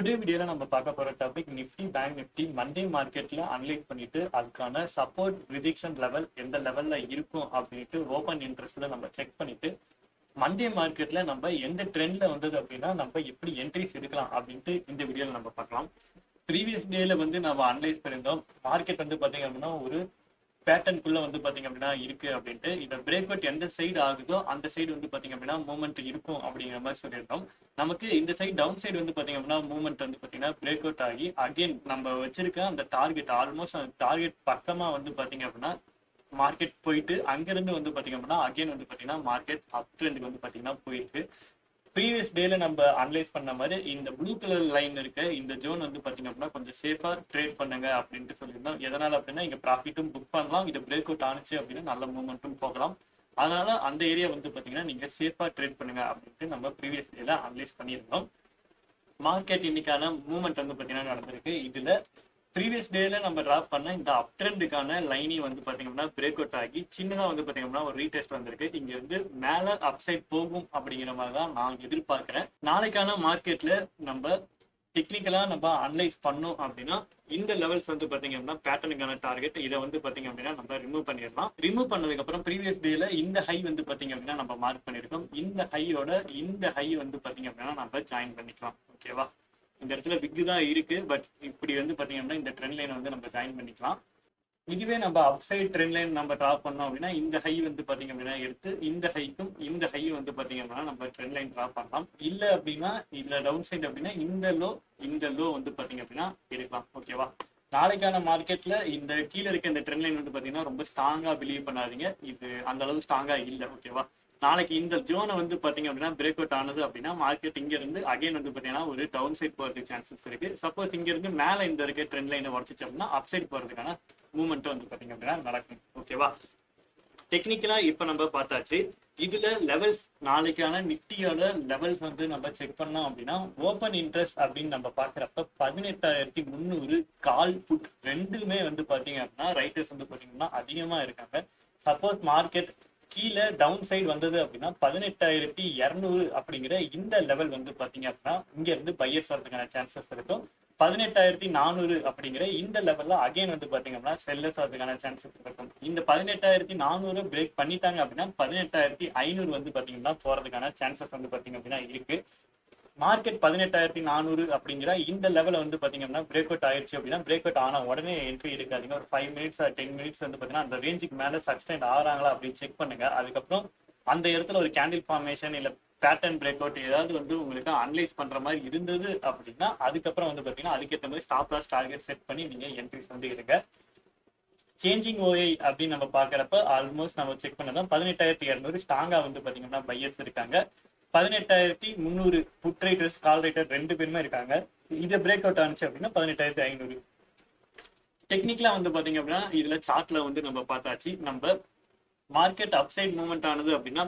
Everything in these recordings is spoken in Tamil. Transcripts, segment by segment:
டுடே வீடியோல நம்ம பார்க்க போற topic nifty bank nifty Monday மார்க்கெட்ல அனலைஸ் பண்ணிட்டு அதுக்கான சப்போர்ட் ரிஜெக்ஷன் லெவல் எந்த லெவல்ல இருக்கும் அப்படின்ட்டு ஓப்பன் இன்ட்ரெஸ்ட்ல நம்ம செக் பண்ணிட்டு மண்டே மார்க்கெட்ல நம்ம எந்த ட்ரெண்ட்ல வந்தது அப்படின்னா நம்ம எப்படி என்ட்ரிஸ் எடுக்கலாம் அப்படின்ட்டு இந்த வீடியோல நம்ம பார்க்கலாம் ப்ரீவியஸ் டேல வந்து நம்ம அனலைஸ் பண்ணியிருந்தோம் மார்க்கெட் வந்து பாத்தீங்க அப்படின்னா ஒரு பேட்டர்னுக்குள்ள வந்து பாத்தீங்க அப்படின்னா இருக்கு அப்படின்ட்டு இந்த பிரேக் அவுட் எந்த சைடு ஆகுதோ அந்த சைடு வந்து பாத்தீங்க அப்படின்னா மூவ்மெண்ட் இருக்கும் அப்படிங்கிற மாதிரி சொல்லியிருந்தோம் நமக்கு இந்த சைடு டவுன் சைடு வந்து பாத்தீங்க அப்படின்னா மூவ்மெண்ட் வந்து பாத்தீங்கன்னா பிரேக் அவுட் ஆகி அகைன் நம்ம வச்சிருக்க அந்த டார்கெட் ஆல்மோஸ்ட் அந்த டார்கெட் பக்கமா வந்து பாத்தீங்க அப்படின்னா மார்க்கெட் போயிட்டு அங்கிருந்து வந்து பாத்தீங்க அப்படின்னா அகைன் வந்து பாத்தீங்கன்னா மார்க்கெட் அப் ட்ரெண்டுக்கு வந்து பாத்தீங்கன்னா போயிருக்கு ப்ரீவியஸ் டேல நம்ம அனலைஸ் பண்ண மாதிரி இந்த ப்ளூ கலர் லைன் இருக்க இந்த ஜோன் வந்து பாத்தீங்க அப்படின்னா கொஞ்சம் சேஃபா ட்ரேட் பண்ணுங்க அப்படின்ட்டு சொல்லியிருந்தோம் எதனால அப்படின்னா இங்க ப்ராஃபிட்டும் புக் பண்ணலாம் இது பிரேக் அவுட் ஆனிச்சு அப்படின்னா நல்ல மூவ்மெண்ட்டும் போகலாம் அதனால அந்த ஏரியா வந்து பாத்தீங்கன்னா நீங்க சேஃபா ட்ரேட் பண்ணுங்க அப்படின்ட்டு நம்ம ப்ரீவியஸ் டேல அனலைஸ் பண்ணியிருந்தோம் மார்க்கெட் இன்னைக்கான மூவ்மெண்ட் வந்து பாத்தீங்கன்னா நடந்திருக்கு இதுல ப்ரீவியஸ் டேல நம்ம டிராப் பண்ண இந்த அப் ட்ரெண்டுக்கான லைனி வந்து பாத்தீங்கன்னா பிரேக் அவுட் ஆகி சின்னதா வந்து பாத்தீங்கன்னா ஒரு ரீடெஸ்ட் வந்திருக்கு இங்க இருந்து மேல அப்சைட் போகும் அப்படிங்கிற மாதிரி தான் நான் எதிர்பார்க்கிறேன் நாளைக்கான மார்க்கெட்ல நம்ம டெக்னிக்கலா நம்ம அனலைஸ் பண்ணோம் அப்படின்னா இந்த லெவல்ஸ் வந்து பாத்தீங்க அப்படின்னா பேட்டர்னுக்கான டார்கெட் இதை வந்து பாத்தீங்க அப்படின்னா நம்ம ரிமூவ் பண்ணிடலாம் ரிமூவ் பண்ணதுக்கு அப்புறம் ப்ரீவியஸ் டேல இந்த ஹை வந்து பாத்தீங்க அப்படின்னா நம்ம மார்க் பண்ணிருக்கோம் இந்த ஹையோட இந்த ஹை வந்து பாத்தீங்க அப்படின்னா நம்ம ஜாயின் பண்ணிக்கலாம் ஓகேவா இந்த இடத்துல பிக் தான் இருக்கு பட் இப்படி வந்து பாத்தீங்க அப்படின்னா இந்த ட்ரெண்ட் லைன் வந்து நம்ம ஜாயின் பண்ணிக்கலாம் இதுவே நம்ம அப் சைட் ட்ரெண்ட் லைன் நம்ம டிராப் பண்ணோம் அப்படின்னா இந்த ஹை வந்து பாத்தீங்க அப்படின்னா எடுத்து இந்த ஹைக்கும் இந்த ஹை வந்து பாத்தீங்க அப்படின்னா நம்ம ட்ரெண்ட் லைன் டிராப் பண்ணலாம் இல்ல அப்படின்னா இதுல டவுன் சைட் அப்படின்னா இந்த லோ இந்த லோ வந்து பாத்தீங்க அப்படின்னா எடுக்கலாம் ஓகேவா நாளைக்கான மார்க்கெட்ல இந்த கீழே இருக்க இந்த ட்ரெண்ட் லைன் வந்து பாத்தீங்கன்னா ரொம்ப ஸ்ட்ராங்கா பிலீவ் பண்ணாதீங்க இது அந்த அளவு ஸ்ட்ராங்கா இல்ல ஓகேவா நாளைக்கு இந்த ஜோனை வந்து பாத்தீங்க அப்படின்னா பிரேக் அவுட் ஆனது அப்படின்னா மார்க்கெட் இங்க இருந்து அகைன் வந்து பாத்தீங்கன்னா ஒரு டவுன் சைட் போறதுக்கு சான்சஸ் இருக்கு சப்போஸ் இங்க இருந்து மேல இந்த இருக்க ட்ரெண்ட் லைனை உடச்சிச்சு அப்படின்னா அப் சைட் போறதுக்கான மூவ்மெண்ட் வந்து பாத்தீங்க அப்படின்னா நடக்கும் ஓகேவா டெக்னிக்கலா இப்ப நம்ம பார்த்தாச்சு இதுல லெவல்ஸ் நாளைக்கான நிஃப்டியோட லெவல்ஸ் வந்து நம்ம செக் பண்ணோம் அப்படின்னா ஓப்பன் இன்ட்ரெஸ்ட் அப்படின்னு நம்ம பாக்குறப்ப பதினெட்டாயிரத்தி முந்நூறு கால் புட் ரெண்டுமே வந்து பாத்தீங்க அப்படின்னா ரைட்டர்ஸ் வந்து பாத்தீங்கன்னா அதிகமா இருக்காங்க சப்போஸ் மார்க்கெட் கீழே டவுன் சைடு வந்தது அப்படின்னா பதினெட்டாயிரத்தி இரநூறு அப்படிங்கிற இந்த லெவல் வந்து பாத்தீங்க அப்படின்னா இங்க இருந்து பையர்ஸ் வரதுக்கான சான்சஸ் இருக்கும் பதினெட்டாயிரத்தி நானூறு அப்படிங்கிற இந்த லெவல்ல அகைன் வந்து பாத்தீங்க அப்படின்னா செல்லர்ஸ் வரதுக்கான சான்சஸ் இருக்கும் இந்த பதினெட்டாயிரத்தி நானூறு பிரேக் பண்ணிட்டாங்க அப்படின்னா பதினெட்டாயிரத்தி ஐநூறு வந்து பாத்தீங்கன்னா போறதுக்கான சான்சஸ் வந்து பாத்தீங்க அப்படின்னா இருக்கு மார்க்கெட் பதினெட்டாயிரத்தி நானூறு அப்படிங்கிற இந்த லெவல வந்து பாத்தீங்கன்னா பிரேக் அவுட் ஆயிடுச்சு அப்படின்னா பிரேக் அவுட் ஆன உடனே என்ட்ரி எடுக்காதீங்க ஒரு ஃபைவ் மினிட்ஸ் டென் மினிட்ஸ் வந்து பாத்தீங்கன்னா அந்த ரேஞ்சுக்கு மேல சஸ்டைன் ஆறாங்களா அப்படின்னு செக் பண்ணுங்க அதுக்கப்புறம் அந்த இடத்துல ஒரு கேண்டில் ஃபார்மேஷன் இல்ல பேட்டர்ன் பிரேக் அவுட் ஏதாவது வந்து உங்களுக்கு அனலைஸ் பண்ற மாதிரி இருந்தது அப்படின்னா அதுக்கப்புறம் வந்து பாத்தீங்கன்னா அதுக்கேற்ற மாதிரி ஸ்டாப் லாஸ் டார்கெட் செட் பண்ணி நீங்க என்ட்ரிஸ் வந்து எடுங்க சேஞ்சிங் ஓஐ அப்படின்னு நம்ம பாக்குறப்ப ஆல்மோஸ்ட் நம்ம செக் பண்ணதான் பதினெட்டாயிரத்தி இரநூறு ஸ்ட்ராங்கா வந்து பாத்தீங்கன்னா பையர்ஸ் இருக்காங்க பதினெட்டாயிரத்தி முந்நூறு புட் ரைட்டர்ஸ் கால் ரைட்டர் ரெண்டு பேருமே இருக்காங்க இது பிரேக் அவுட் ஆனிச்சு அப்படின்னா பதினெட்டாயிரத்தி ஐநூறு டெக்னிக்கலா வந்து பாத்தீங்க அப்படின்னா இதுல சார்ட்ல வந்து நம்ம பார்த்தாச்சு நம்ம மார்க்கெட் அப்சைட் மூவ்மெண்ட் ஆனது அப்படின்னா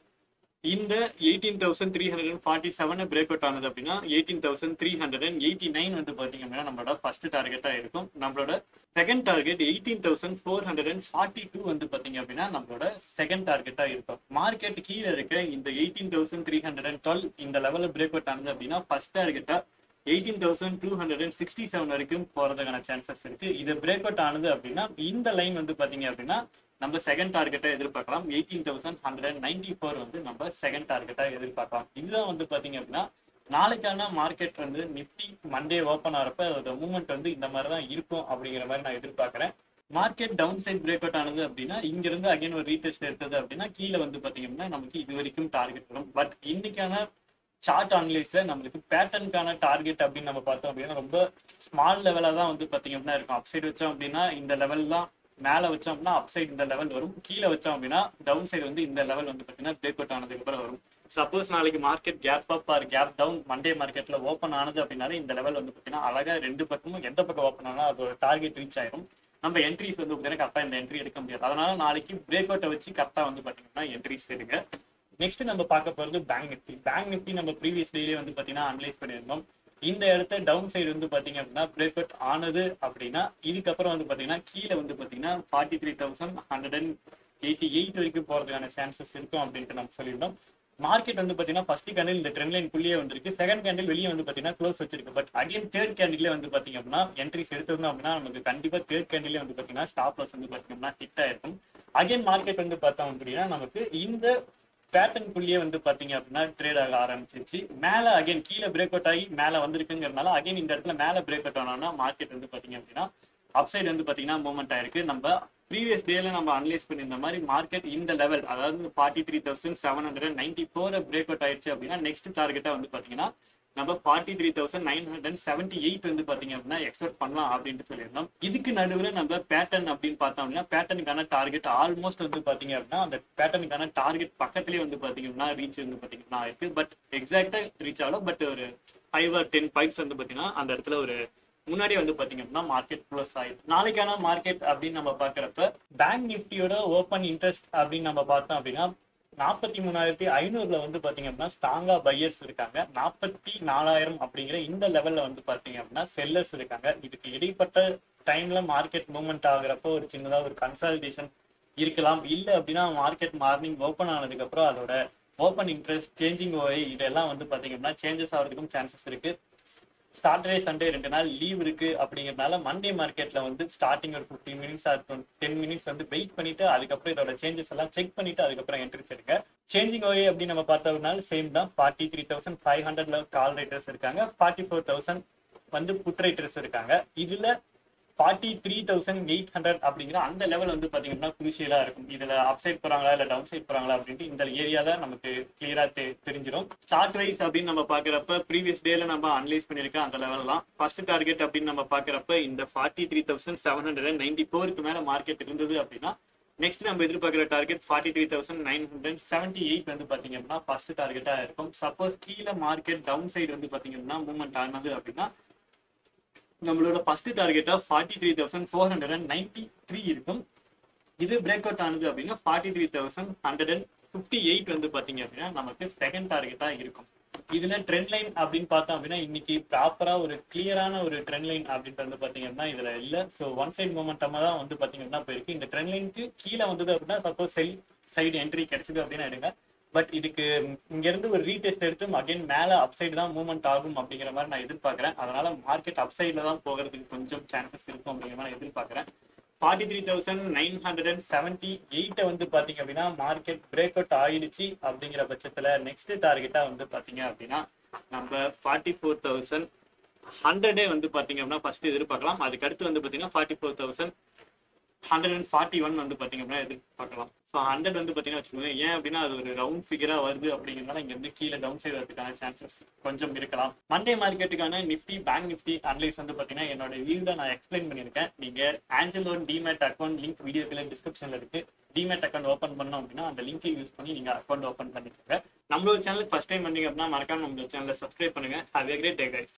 இந்த eighteen thousand three hundred and forty seven break out ஆனது அப்படின்னா eighteen thousand three hundred and eighty nine வந்து பாத்தீங்க அப்படின்னா நம்மளோட ஃபர்ஸ்ட் டார்கெட்டா இருக்கும் நம்மளோட second target eighteen thousand four hundred and forty two வந்து பாத்தீங்க அப்படின்னா நம்மளோட செகண்ட் டார்கெட்டா இருக்கும் மார்க்கெட் கீழே இருக்க இந்த eighteen thousand three hundred and twelve இந்த லெவலில் பிரேக் அவுட் ஆனது அப்படின்னா ஃபர்ஸ்ட் டார்கெட்டா eighteen thousand two hundred and sixty seven வரைக்கும் போறதுக்கான சான்சஸ் இருக்கு இது பிரேக் அவுட் ஆனது அப்படின்னா இந்த லைன் வந்து பாத்தீங்க அப்படின்னா நம்ம செகண்ட் டார்கெட்டை எதிர்பார்க்கலாம் eighteen thousand hundred and ninety four வந்து நம்ம செகண்ட் டார்கெட்டா எதிர்பார்க்கலாம் இதுதான் வந்து பாத்தீங்க அப்படின்னா நாளைக்கான மார்க்கெட் வந்து நிப்டி மண்டே ஓப்பன் ஆகிறப்ப அதோட மூவ்மெண்ட் வந்து இந்த மாதிரி தான் இருக்கும் அப்படிங்கிற மாதிரி நான் எதிர்பார்க்கறேன் market down side break out ஆனது அப்படின்னா இங்க இருந்து அகைன் ஒரு ரீடெஸ்ட் எடுத்தது அப்படின்னா கீழே வந்து பாத்தீங்கன்னா நமக்கு இது வரைக்கும் டார்கெட் வரும் பட் இன்னைக்கான சார்ட் அனலைஸ்ல நம்மளுக்கு பேட்டர்னுக்கான டார்கெட் அப்படின்னு நம்ம பார்த்தோம் அப்படின்னா ரொம்ப ஸ்மால் லெவலா தான் வந்து பாத்தீங்க அப்படின்னா இருக்கும் அப்சைட் வச்சோம் அப்படின்னா இந்த லெவல் தான் மேல வச்சோம் அப்படின்னா அப்சைட் இந்த லெவல் வரும் கீழே வச்சோம் அப்படின்னா டவுன் சைடு வந்து இந்த லெவல் வந்து பாத்தீங்கன்னா பிரேக் அவுட் ஆனதுக்கு அப்புறம் வரும் சப்போஸ் நாளைக்கு market gap up or gap down Monday மார்க்கெட்ல ஓப்பன் ஆனது அப்படின்னாலே இந்த லெவல் வந்து பாத்தீங்கன்னா அழகா ரெண்டு பக்கமும் எந்த பக்கம் ஓப்பன் ஆனாலும் அதோட டார்கெட் ரீச் ஆயிரும் நம்ம என்ட்ரிஸ் வந்து பாத்தீங்கன்னா கரெக்டா இந்த என்ட்ரி எடுக்க முடியாது அதனால நாளைக்கு பிரேக் அவுட்டை வச்சு கரெக்டா வந்து பாத்தீங்கன்னா என்ட்ரிஸ் எடுங்க நெக்ஸ்ட் நம்ம பார்க்க போறது பேங்க் நிஃப்டி பேங்க் நிஃப்டி நம்ம ப்ரீவியஸ் டேலே வந்து பாத்தீங்கன்னா அனலைஸ் பண்ணியிருந்தோம் இந்த இடத்த டவுன் சைடு வந்து பாத்தீங்க அப்படின்னா பிரேக் அவுட் ஆனது அப்படின்னா இதுக்கப்புறம் வந்து பாத்தீங்கன்னா கீழே வந்து பாத்தீங்கன்னா forty three thousand hundred and eighty eight வரைக்கும் போறதுக்கான சான்சஸ் இருக்கும் அப்படின்ட்டு நம்ம சொல்லியிருந்தோம் மார்க்கெட் வந்து பாத்தீங்கன்னா ஃபர்ஸ்ட் கேண்டில் இந்த ட்ரெண்ட் லைன் குள்ளேயே வந்திருக்கு செகண்ட் கேண்டில் வெளியே வந்து பாத்தீங்கன்னா க்ளோஸ் வச்சிருக்கு பட் அகைன் தேர்ட் கேண்டிலே வந்து பாத்தீங்க அப்படின்னா என்ட்ரிஸ் எடுத்திருந்தோம் அப்படின்னா நமக்கு கண்டிப்பா தேர்ட் கேண்டிலே வந்து பாத்தீங்கன்னா ஸ்டாப் லாஸ் வந்து பாத்தீங்கன்னா ஹிட் ஆயிருக்கும் அகைன் மார்க்கெட் வந்து பார்த்தோம் அப்படின்னா நமக்கு இந்த பேட்டர்ன் குள்ளேயே வந்து பாத்தீங்க அப்படின்னா ட்ரேட் ஆக ஆரம்பிச்சிருச்சு மேல அகைன் கீழே பிரேக் அவுட் ஆகி மேல வந்திருக்குங்கிறதுனால அகைன் இந்த இடத்துல மேல பிரேக் அவுட் ஆனோம்னா மார்க்கெட் வந்து பாத்தீங்க அப்படின்னா அப்சைடு வந்து பாத்தீங்கன்னா மூவ்மெண்ட் ஆயிருக்கு நம்ம ப்ரீவியஸ் டேல நம்ம அனலைஸ் பண்ணியிருந்த மாதிரி மார்க்கெட் இந்த லெவல் அதாவது forty three thousand seven hundred ninety four break out ஆயிடுச்சு அப்படின்னா நெக்ஸ்ட் டார்கெட்டா வந்து பாத்தீங்கன்னா நம்ம forty three thousand nine hundred seventy eight வந்து பாத்தீங்க அப்படின்னா எக்ஸ்பெக்ட் பண்ணலாம் அப்படின்ட்டு சொல்லியிருந்தோம் இதுக்கு நடுவில் நம்ம பேட்டர்ன் அப்படின்னு பார்த்தோம் அப்படின்னா பேட்டர்னுக்கான டார்கெட் ஆல்மோஸ்ட் வந்து பாத்தீங்க அப்படின்னா அந்த பேட்டர்னுக்கான டார்கெட் பக்கத்துலேயே வந்து பாத்தீங்க அப்படின்னா ரீச் வந்து பாத்தீங்கன்னா இருக்கு பட் எக்ஸாக்டா ரீச் ஆகலாம் பட் ஒரு ஃபைவ் ஆர் டென் பாயிண்ட்ஸ் வந்து பாத்தீங்கன்னா அந்த இடத்துல ஒரு முன்னாடியே வந்து பாத்தீங்க அப்படின்னா மார்க்கெட் க்ளோஸ் ஆயிடும் நாளைக்கான மார்க்கெட் அப்படின்னு நம்ம பாக்குறப்ப பேங்க் நிஃப்டியோட ஓப்பன் இன்ட்ரெஸ்ட் அப்படின்னு நம்ம பார்த்தோம் அப்படின்னா நாற்பத்தி மூணாயிரத்தி ஐநூறுல வந்து பாத்தீங்க அப்படின்னா ஸ்ட்ராங்கா பையர்ஸ் இருக்காங்க நாற்பத்தி நாலாயிரம் அப்படிங்கிற இந்த லெவல்ல வந்து பாத்தீங்க அப்படின்னா செல்லர்ஸ் இருக்காங்க இதுக்கு இடைப்பட்ட டைம்ல மார்க்கெட் மூவ்மெண்ட் ஆகுறப்போ ஒரு சின்னதா ஒரு கன்சல்டேஷன் இருக்கலாம் இல்ல அப்படின்னா மார்க்கெட் மார்னிங் ஓப்பன் ஆனதுக்கு அப்புறம் அதோட ஓப்பன் இன்ட்ரெஸ்ட் சேஞ்சிங் ஓய் இதெல்லாம் வந்து பாத்தீங்க அப்படின்னா சேஞ்சஸ் ஆகிறதுக்கும் சான்சஸ் இருக்கு சாட்டர்டே சண்டே ரெண்டு நாள் லீவ் இருக்கு அப்படிங்கறதுனால மண்டே மார்க்கெட்ல வந்து ஸ்டார்டிங் ஒரு ஃபிஃப்டீன் மினிட்ஸ் இருக்கும் டென் மினிட்ஸ் வந்து வெயிட் பண்ணிட்டு அதுக்கப்புறம் இதோட சேஞ்சஸ் எல்லாம் செக் பண்ணிட்டு அதுக்கப்புறம் என்ட்ரிஸ் எடுங்க சேஞ்சிங் ஓயே அப்படின்னு நம்ம பார்த்தோம்னால சேம் தான் ஃபார்ட்டி த்ரீ தௌசண்ட் ஃபைவ் ஹண்ட்ரட்ல கால் ரைட்டர்ஸ் இருக்காங்க ஃபார்ட்டி ஃபோர் தௌசண்ட் வந்து புட் ரைட்டர்ஸ் இருக்காங்க இதுல forty three thousand eight hundred அப்படிங்கிற அந்த லெவல் வந்து பாத்தீங்கன்னா குருஷியலா இருக்கும் இதுல அப்சைட் போறாங்களா இல்ல டவுன் சைட் போறாங்களா அப்படின்ட்டு இந்த ஏரியால நமக்கு கிளியரா தெரிஞ்சிடும் சார்ட் வைஸ் அப்படின்னு நம்ம பாக்குறப்ப ப்ரீவியஸ் டேல நம்ம அனலைஸ் பண்ணிருக்க அந்த லெவல்லாம் ஃபர்ஸ்ட் டார்கெட் அப்படின்னு நம்ம பாக்குறப்ப இந்த forty three thousand seven hundred ninety ஃபோருக்கு மேல மார்க்கெட் இருந்தது அப்படின்னா நெக்ஸ்ட் நம்ம எதிர்பார்க்குற target forty three thousand nine hundred seventy eight வந்து பாத்தீங்க அப்படின்னா ஃபர்ஸ்ட் டார்கெட்டா இருக்கும் சப்போஸ் கீழே மார்க்கெட் டவுன் சைடு வந்து பாத்தீங்கன்னா மூவ்மெண்ட் ஆனது அப்படின்னா நம்மளோட ஃபர்ஸ்ட் டார்கெட்டா forty three thousand four hundred and ninety three இருக்கும் இது பிரேக் அவுட் ஆனது அப்படின்னா forty three thousand hundred and fifty eight வந்து பாத்தீங்க அப்படின்னா நமக்கு செகண்ட் டார்கெட்டா இருக்கும் இதுல ட்ரெண்ட் லைன் அப்படின்னு பார்த்தோம் அப்படின்னா இன்னைக்கு ப்ராப்பரா ஒரு கிளியரான ஒரு ட்ரெண்ட் லைன் அப்படின்ட்டு வந்து பாத்தீங்கன்னா இதுல இல்ல ஸோ ஒன் சைட் மூமெண்டமா தான் வந்து பாத்தீங்கன்னா போயிருக்கு இந்த ட்ரெண்ட் லைனுக்கு கீழே வந்தது அப்படின்னா சப்போஸ் செல் சைடு என்ட்ரி கிடைச்சது அப்படின்னா எடுங்க பட் இதுக்கு இங்க இருந்து ஒரு ரீடெஸ்ட் எடுத்து அகைன் மேல அப்சைடு தான் மூவ்மெண்ட் ஆகும் அப்படிங்கிற மாதிரி நான் எதிர்பார்க்கறேன் அதனால மார்க்கெட் அப்சைட்ல தான் போகிறதுக்கு கொஞ்சம் சான்சஸ் இருக்கும் அப்படிங்கிற மாதிரி நான் எதிர்பார்க்கறேன் forty three thousand nine hundred and seventy எயிட்டை வந்து பாத்தீங்க அப்படின்னா மார்க்கெட் பிரேக் அவுட் ஆயிடுச்சு அப்படிங்கிற பட்சத்துல நெக்ஸ்ட் டார்கெட்டா வந்து பாத்தீங்க அப்படின்னா நம்ம ஃபார்ட்டி ஃபோர் தௌசண்ட் ஹண்ட்ரடே வந்து பாத்தீங்க அப்படின்னா ஃபர்ஸ்ட் எதிர்பார்க்கலாம் அதுக்கு அடுத்து வந்து பாத்தீங்கன்னா forty four thousand hundred and forty one வந்து பாத்தீங்க அப்படின்னா எதிர்பார்க்கலாம் ஸோ ஹண்ட்ரட் வந்து பாத்தீங்கன்னா வச்சுக்கோங்க ஏன் அப்படின்னா அது ஒரு ரவுண்ட் ஃபிகரா வருது அப்படிங்கிறதுனால இங்க இருந்து கீழே டவுன் சைடு வரதுக்கான சான்சஸ் கொஞ்சம் இருக்கலாம் மண்டே மார்க்கெட்டுக்கான நிஃப்டி பேங்க் நிஃப்டி அனலைஸ் வந்து பாத்தீங்கன்னா என்னோட வியூல நான் எக்ஸ்பிளைன் பண்ணியிருக்கேன் நீங்க ஆஞ்சலோன் டிமேட் அக்கௌண்ட் லிங்க் வீடியோக்குள்ள டிஸ்கிரிப்ஷன்ல இருக்கு டிமேட் அக்கௌண்ட் ஓப்பன் பண்ணோம் அப்படின்னா அந்த லிங்கை யூஸ் பண்ணி நீங்க அக்கௌண்ட் ஓப்பன் பண்ணிக்கோங்க நம்மளோட சேனலுக்கு ஃபர்ஸ்ட் டைம் பண்ணீங்க அப்படின்னா மறக்காம நம்மளோட சேனலை சப்ஸ்கிரைப் பண்ணுங்க have a great day guys